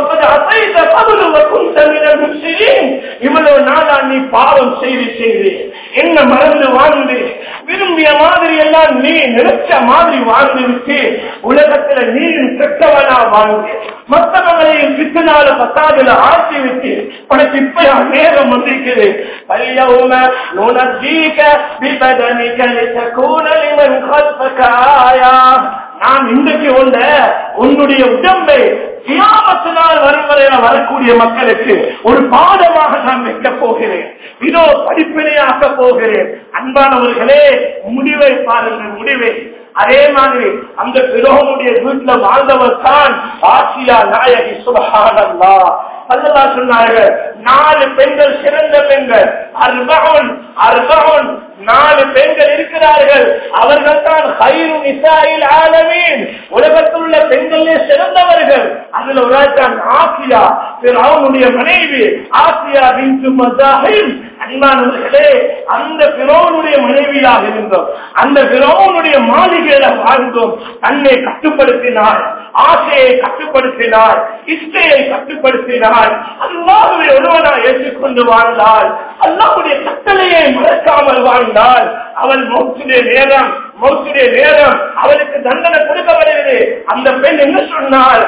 இவ்வளவு நாளா நீ பாவம் செய்து செய்து என்ன மறந்து வாழ்ந்து விரும்பிய மாதிரி எல்லாம் நீ நினைச்ச மாதிரி வாழ்ந்து விட்டு உலகத்துல நீ கெட்டவனா வாழ்ந்து மற்றவங்களையும் பித்தனால பத்தாதுல ஆட்சி விட்டு உனக்கு இப்ப நேரம் வந்திருக்குது பல்யவும நுணர்ஜீக விபதனிக லிதகூன லிமன் கல்பக ஆயா நான் இன்றைக்கு உள்ள உன்னுடைய உடம்பை கியாமத்தினால் வரும் வரையில வரக்கூடிய மக்களுக்கு ஒரு பாடமாக நான் வைக்க போகிறேன் இதோ படிப்பினையாக்க போகிறேன் அன்பானவர்களே முடிவை பாருங்கள் முடிவை அதே மாதிரி அந்த பிரோகனுடைய வீட்டுல வாழ்ந்தவர் தான் ஆசியா நாயகி சுபஹானல்லா அல்லா சொன்னார்கள் நாலு பெண்கள் சிறந்த பெண்கள் அர்பகன் அர்பகன் நாலு பெண்கள் இருக்கிறார்கள் அவர்கள் தான் ஹைரும் இசாயில் ஆலமீன் உலகத்தில் உள்ள பெண்களே சிறந்தவர்கள் அதுல ஒரு ஆள் தான் ஆசியா அவனுடைய மனைவி ஆசியா பின் மசாஹிம் அன்பானவர்களே அந்த பிறோனுடைய மனைவியாக இருந்தோம் அந்த பிறோனுடைய மாளிகையில வாழ்ந்தோம் தன்னை கட்டுப்படுத்தினார் ஆசையை கட்டுப்படுத்தினார் இஷ்டையை கட்டுப்படுத்தினார் அல்லாஹுவை ஒருவனா ஏற்றுக்கொண்டு வாழ்ந்தால் அல்லாஹுடைய கட்டளையை மறக்காமல் வாழ்ந்தால் அவள் மௌத்துடைய நேரம் மௌத்துடைய நேரம் அவளுக்கு தண்டனை கொடுக்கப்படுகிறது அந்த பெண் என்ன சொன்னார்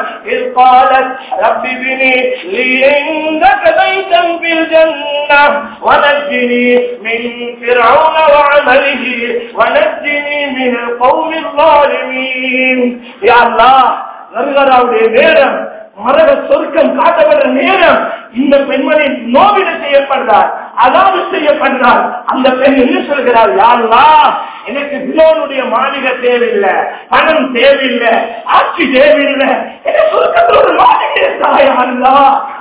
ரப்பிபினி لإنك بيتا في الجنة ونجني من فرعون وعمله ونجني من القوم الظالمين يا الله நல்கராவுடைய நேரம் மரக சொர்க்கம் காட்டப்படுற நேரம் இந்த பெண்மணி நோவிட செய்யப்படுறார் அதாவது செய்யப்படுறார் அந்த பெண் என்ன சொல்கிறார் யாருலா எனக்கு பிலோனுடைய மாளிகை தேவையில்லை பணம் தேவையில்லை ஆட்சி தேவையில்லை எனக்கு சொர்க்கத்தில் ஒரு மாளிகை தாயாருலா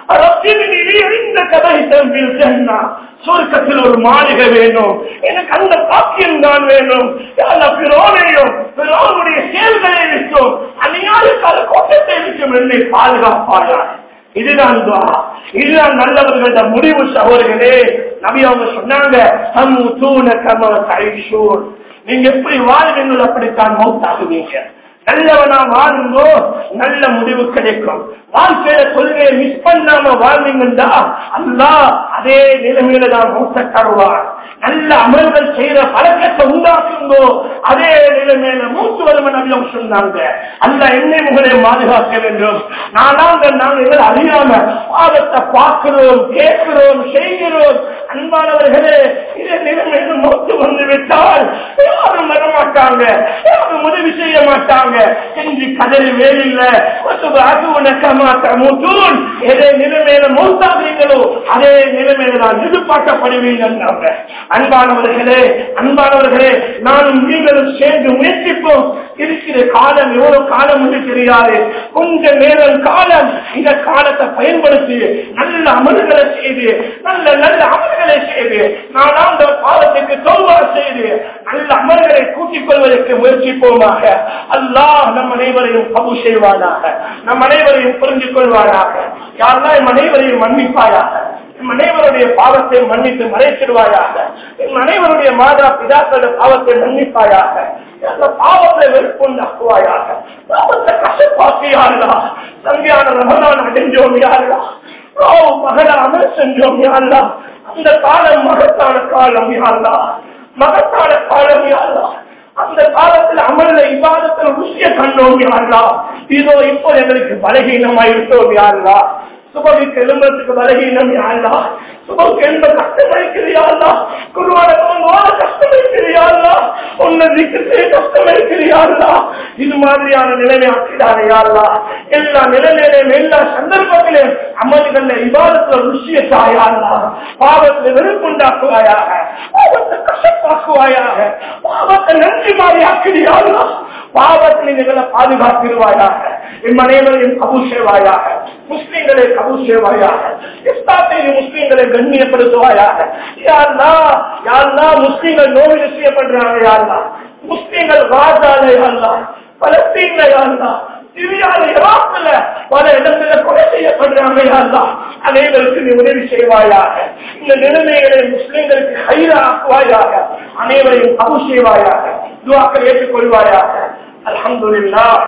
இந்த கதை தம்பில் சென்னா சொர்க்கத்தில் ஒரு மாளிகை வேணும் எனக்கு அந்த பாக்கியம் தான் வேணும் பிறோனையும் பிறோனுடைய செயல்களை விட்டும் அந்நியாருக்கால கோட்டத்தை விட்டும் என்னை பாதுகாப்பாயா இதுதான் துவா இதுதான் நல்லவர்களோட முடிவு சகோதரர்களே நபி அவங்க சொன்னாங்க "ஹம் தூன கமா தைஷூன்." நீங்க எப்படி வாழ்வீங்களோ அப்படித்தான் மௌத்தாகுவீங்க நல்லவனா வாழுங்கோ நல்ல முடிவு கிடைக்கும் வாழ்க்கையில கொள்கையை மிஸ் பண்ணாம வாழ்வீங்கண்டா அல்லா அதே நிலைமையில தான் மூத்த தருவார் நல்ல அமல்கள் செய்யற பழக்கத்தை உண்டாக்குங்கோ அதே நிலைமையில மூத்து வருமன் அபியம் சொன்னாங்க அல்ல என்னை முகலை பாதுகாக்க வேண்டும் நானாங்க நாங்கள் அறியாம பாதத்தை பார்க்கிறோம் கேட்கிறோம் செய்கிறோம் அன்பானவர்களே இதே நிலைமையில மூத்து வந்து விட்டால் யாரும் வரமாட்டாங்க யாரும் உதவி செய்ய மாட்டாங்க என்று கதறி வேலில்ல அது உனக்க மாட்டூன் எதே நிலைமையில மூத்தாதீங்களோ அதே நிலைமையில நான் எதிர்பார்க்கப்படுவீங்க அன்பானவர்களே அன்பானவர்களே நானும் நீங்களும் சேர்ந்து முயற்சிப்போம் இருக்கிற காலம் எவ்வளவு காலம் என்று தெரியாது கொஞ்ச நேரம் காலம் இந்த காலத்தை பயன்படுத்தி நல்ல அமல்களை செய்து நல்ல நல்ல அமல்களை செய்து நானாந்த பாவத்துக்கு தோல்வா செய்து நல்ல அமல்களை கூட்டிக் கொள்வதற்கு முயற்சிப்போமாக அல்லாஹ் நம் அனைவரையும் கபு செய்வானாக நம் அனைவரையும் புரிஞ்சு கொள்வானாக யாரெல்லாம் எம் அனைவரையும் மன்னிப்பாயாக எம் அனைவருடைய பாவத்தை மன்னித்து மறைச்சிடுவாயாக எம் அனைவருடைய மாதா பிதாக்களுடைய பாவத்தை மன்னிப்பாயாக அந்த பாவத்தை வெறுப்புண்டாக்குவாயாக பாவத்தை கசப்பாக்கியாருடா சங்கியான ரமலான் அடைஞ்சோம் யாருடா மகள அமல் செஞ்சோம் யாருடா அந்த காலம் மகத்தான காலம் யாருடா மகத்தான காலம் யாருடா அந்த காலத்தில் அமர்ந்த இவ்வாதத்தில் ருசிய கண்டோம் யாருலா இதோ இப்போ எங்களுக்கு பலகீனமா இருக்கோம் யாருலா சுபவிக்கு எழும்புறதுக்கு பலகீனம் யாருலா சுபவுக்கு எந்த கஷ்டம் இருக்கிறியாருலா குருவான கஷ்டம் இருக்கிறியாருலா உன்னை செய்ய கஷ்டம் இருக்கிறியாருலா இது மாதிரியான நிலைமை ஆக்கிடாத யாருலா எல்லா நிலைமையிலும் எல்லா சந்தர்ப்பத்திலும் அமல்கள் இவ்வாதத்துல ருசிய தாயாருலா பாவத்தில் வெறுப்புண்டாக்குவாயாக பாவத்தை கஷ்டப்பாக்குவாயாக பாவத்தை நன்றி மாதிரி ஆக்கிறியாருலா பாவத்தில் எங்களை பாதுகாத்திருவாயாக என் அனைவரையும் கபு செய்வாயாக முஸ்லீம்களை கபு செய்வாயாக இஸ்லாத்தையும் முஸ்லீம்களை கண்ணியப்படுத்துவாயாக யாருலா யாருலா முஸ்லீம்கள் நோய் செய்யப்படுறாங்க யாருலா முஸ்லீம்கள் ராஜால யாருலா பலஸ்தீன்ல யாருலா சிரியால ஈராக்ல பல இடத்துல கொலை செய்யப்படுறாங்க யாருலா அனைவருக்கு நீ உதவி செய்வாயாக இந்த நிலைமைகளை முஸ்லிம்களுக்கு கைதாக்குவாயாக அனைவரையும் கபு செய்வாயாக துவாக்கள் ஏற்றுக்கொள்வாயாக அல்ஹம்துலில்லாஹ்